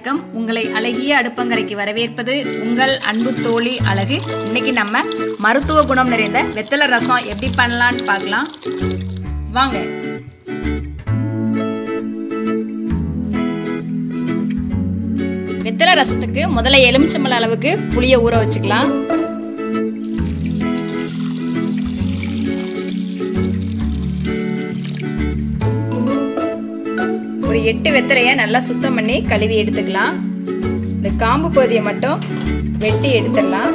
வணக்கம் உங்களை அழகிய அடுப்பங்கரைக்கு வரவேற்பது உங்கள் அன்பு தோழி அழகு இன்னைக்கு நம்ம மருத்துவ குணம் நிறைந்த வெத்தலை ரசம் எப்படி பண்ணலான்னு பார்க்கலாம் வாங்க வெத்தலை ரசத்துக்கு முதல்ல எலுமிச்சம்பழ அளவுக்கு புளியை ஊற வச்சுக்கலாம் ஒரு எட்டு வெத்தலையை நல்லா சுத்தம் பண்ணி கழுவி எடுத்துக்கலாம் இந்த காம்பு பகுதியை மட்டும் வெட்டி எடுத்துடலாம்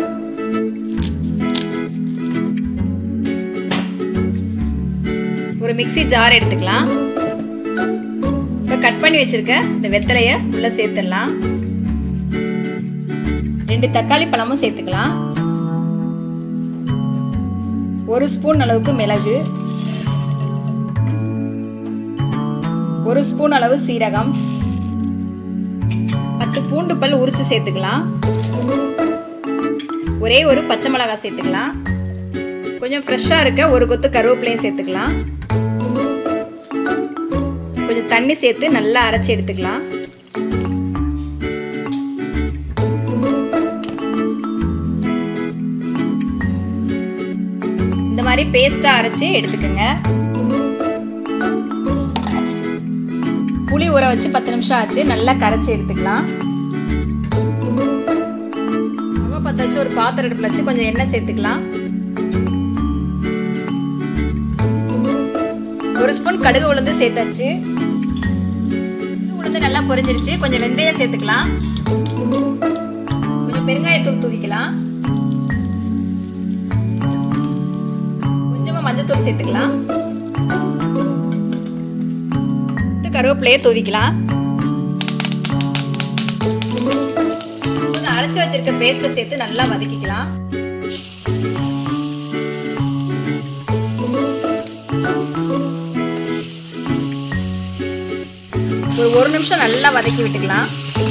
ஒரு மிக்சி ஜார் எடுத்துக்கலாம் இப்போ கட் பண்ணி வச்சிருக்க இந்த வெத்தலையை உள்ள சேர்த்துடலாம் ரெண்டு தக்காளி பழமும் சேர்த்துக்கலாம் ஒரு ஸ்பூன் அளவுக்கு மிளகு ஒரு ஸ்பூன் அளவு சீரகம் பத்து பூண்டு பல் உரிச்சு சேர்த்துக்கலாம் ஒரே ஒரு பச்சை மிளகாய் சேர்த்துக்கலாம் கொஞ்சம் ஃப்ரெஷ்ஷாக இருக்க ஒரு கொத்து கருவேப்பிலையும் சேர்த்துக்கலாம் கொஞ்சம் தண்ணி சேர்த்து நல்லா அரைச்சி எடுத்துக்கலாம் இந்த மாதிரி பேஸ்ட்டாக அரைச்சி எடுத்துக்கோங்க புளி ஊற வச்சு பத்து நிமிஷம் ஆச்சு நல்லா கரைச்சி எடுத்துக்கலாம் ரவை பற்ற வச்சு ஒரு பாத்திரம் அடுப்பில் வச்சு கொஞ்சம் எண்ணெய் சேர்த்துக்கலாம் ஒரு ஸ்பூன் கடுகு உளுந்து சேர்த்தாச்சு உளுந்து நல்லா பொரிஞ்சிருச்சு கொஞ்சம் வெந்தயம் சேர்த்துக்கலாம் கொஞ்சம் பெருங்காயத்தூள் தூவிக்கலாம் கொஞ்சமாக மஞ்சத்தூள் சேர்த்துக்கலாம் கருவேப்பிலையை தூவிக்கலாம் அரைச்சி வச்சிருக்க பேஸ்ட்டை சேர்த்து நல்லா வதக்கிக்கலாம் ஒரு ஒரு நிமிஷம் நல்லா வதக்கி விட்டுக்கலாம்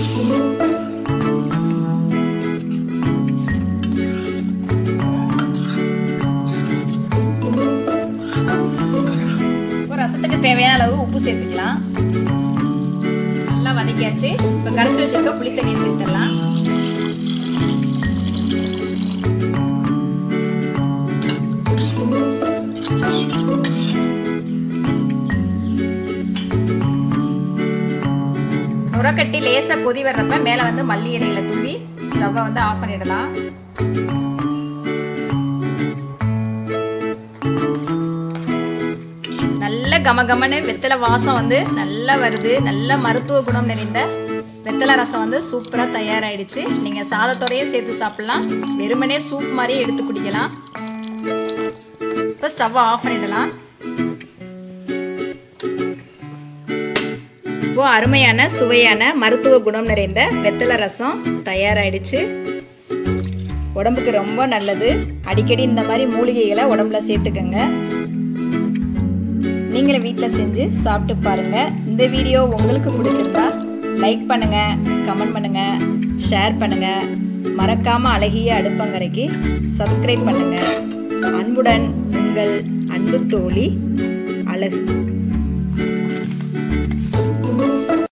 ரசத்துக்கு தேவையான அளவு உப்பு சேர்த்துக்கலாம் நல்லா வதக்கியாச்சு இப்போ கரைச்சி வச்சிருக்க புளி தண்ணியை சேர்த்துடலாம் நுரக்கட்டி லேசாக கொதி வர்றப்ப மேலே வந்து மல்லி இலையில தூவி ஸ்டவ்வை வந்து ஆஃப் பண்ணிடலாம் நல்ல கமகமன்னு வெத்தலை வாசம் வந்து நல்லா வருது நல்ல மருத்துவ குணம் நிறைந்த வெத்தலை ரசம் வந்து சூப்பராக தயாராகிடுச்சு நீங்கள் சாதத்தோடையே சேர்த்து சாப்பிட்லாம் வெறுமனே சூப் மாதிரியே எடுத்து குடிக்கலாம் இப்போ ஸ்டவ்வை ஆஃப் பண்ணிடலாம் இப்போ அருமையான சுவையான மருத்துவ குணம் நிறைந்த வெத்தலை ரசம் தயாராகிடுச்சு உடம்புக்கு ரொம்ப நல்லது அடிக்கடி இந்த மாதிரி மூலிகைகளை உடம்புல சேர்த்துக்கோங்க நீங்களும் வீட்டில் செஞ்சு சாப்பிட்டு பாருங்கள் இந்த வீடியோ உங்களுக்கு பிடிச்சிருந்தா லைக் பண்ணுங்கள் கமெண்ட் பண்ணுங்கள் ஷேர் பண்ணுங்கள் மறக்காமல் அழகிய அடுப்பங்கரைக்கு சப்ஸ்கிரைப் பண்ணுங்கள் அன்புடன் உங்கள் அன்பு தோழி அழகு